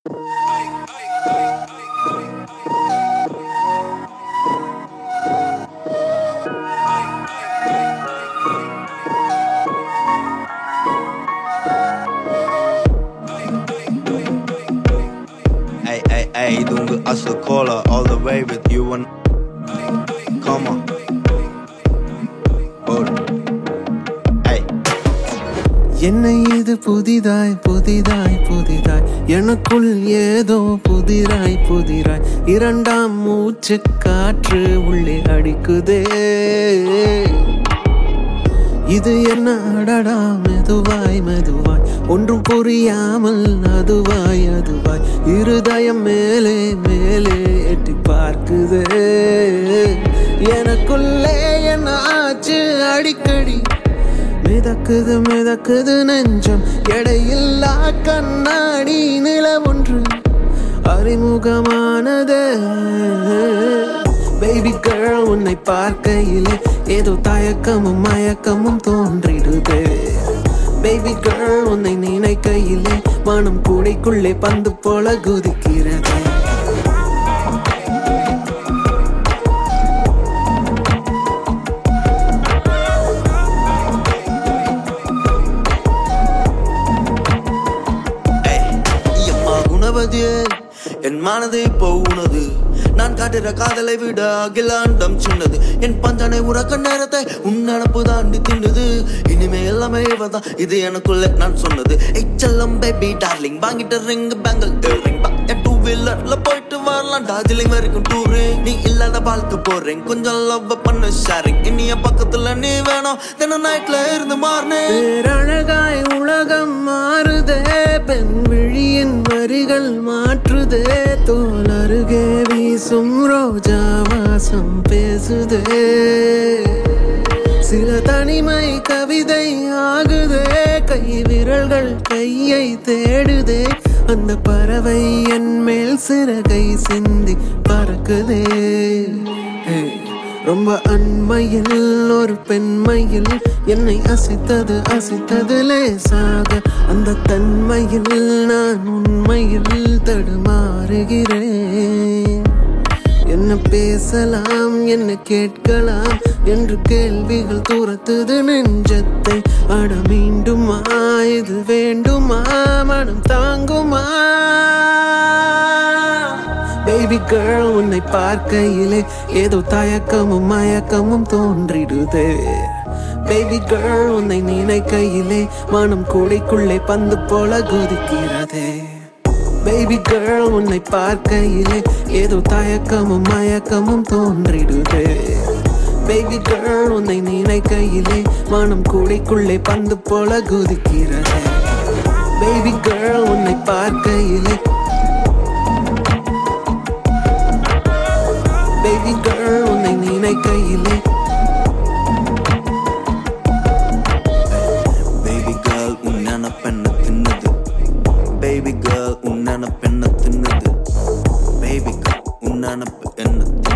Ay, ay, ay, dungu hustle caller all the way with you and come on. Hold. Ay, என்ன இது புதிதாய் புதிதாய் புதிதாய் எனக்குள் ஏதோ புதிராய் புதிராய் இரண்டாம் மூச்சு காற்று உள்ளே அடிக்குதே இது என்ன அடடா மெதுவாய் மெதுவாய் ஒன்றும் புரியாமல் அதுவாய் அதுவாய் இருதயம் மேலே மேலே எட்டி பார்க்குதே எனக்குள்ளே என்ன ஆச்சு அடிக்கடி மிதக்குது மிதக்குது நெஞ்சம் எடையில்லா கண்ணாடி நில ஒன்று அறிமுகமானது பேபி கேர்ள் உன்னை பார்க்கையிலே ஏதோ தயக்கமும் மயக்கமும் தோன்றிடுது பேபி கேர்ள் உன்னை நினைக்கையிலே மனம் கூடைக்குள்ளே பந்து போல குதிக்கிறது ay. ஐயம்மா குணவதியே என் மனது இப்போ உனது நான் காட்டுற காதலை விட அகிலாண்டம் சின்னது என் பஞ்சனை உறக்க நேரத்தை உன் நினப்பு தாண்டி தின்னுது இனிமே எல்லாமே இவதான் இது எனக்குள்ள நான் சொன்னது எச்சல்லம் பேபி டார்லிங் வாங்கிட்ட ரிங் பேங்கல் ரிங் டூ வீலர்ல போயிட்டு வரலாம் டார்ஜிலிங் வரைக்கும் டூரு நீ இல்லாத வாழ்க்கை போறேன் கொஞ்சம் லவ் பண்ண ஷேரிங் இனிய பக்கத்துல நீ வேணும் தினம் நைட்ல இருந்து மாறினேன் பேரழகாய் உலகம் மாறுதே பெண் விழியின் வரிகள் மாற்றுதே தோல் அருகே வீசும் ரோஜா வாசம் பேசுதே சில தனிமை கவிதை ஆகுதே கை விரல்கள் கையை தேடுதே அந்த பறவை என் மேல் சிறகை சிந்தி பறக்குதே Hey. ரொம்ப அண்மையில் ஒரு பெண்மையில் என்னை அசைத்தது அசைத்தது லேசாக அந்த தன்மையில் நான் உண்மையில் தடுமாறுகிறேன் என்ன பேசலாம் என்ன கேட்கலாம் என்று கேள்விகள் துரத்துது நெஞ்சத்தை அட மீண்டுமா இது வேண்டுமா மனம் தாங்குமா பேபி கேர்ள் உன்னை பார்க்கையிலே ஏதோ தயக்கமும் மயக்கமும் தோன்றிடுதே பேபி கேர்ள் உன்னை நினைக்கையிலே மனம் கூடைக்குள்ளே பந்து போல குதிக்கிறதே பேபி கேர்ள் உன்னை பார்க்கையிலே ஏதோ தயக்கமும் மயக்கமும் தோன்றிடுதே பேபி கேர்ள் உன்னை நினைக்கையிலே மனம் கூடைக்குள்ளே பந்து போல குதிக்கிறதே பேபி கேர்ள் உன்னை பார்க்கையிலே பேபி கேர்ள் உன்னை நினைக்கையிலே பேபி கேர்ள் உன்னான பெண்ண தின்னது பேபி கேர்ள் உன்னான பெண்ண தின்னது பேபி கேர்ள் உன்னான என்ன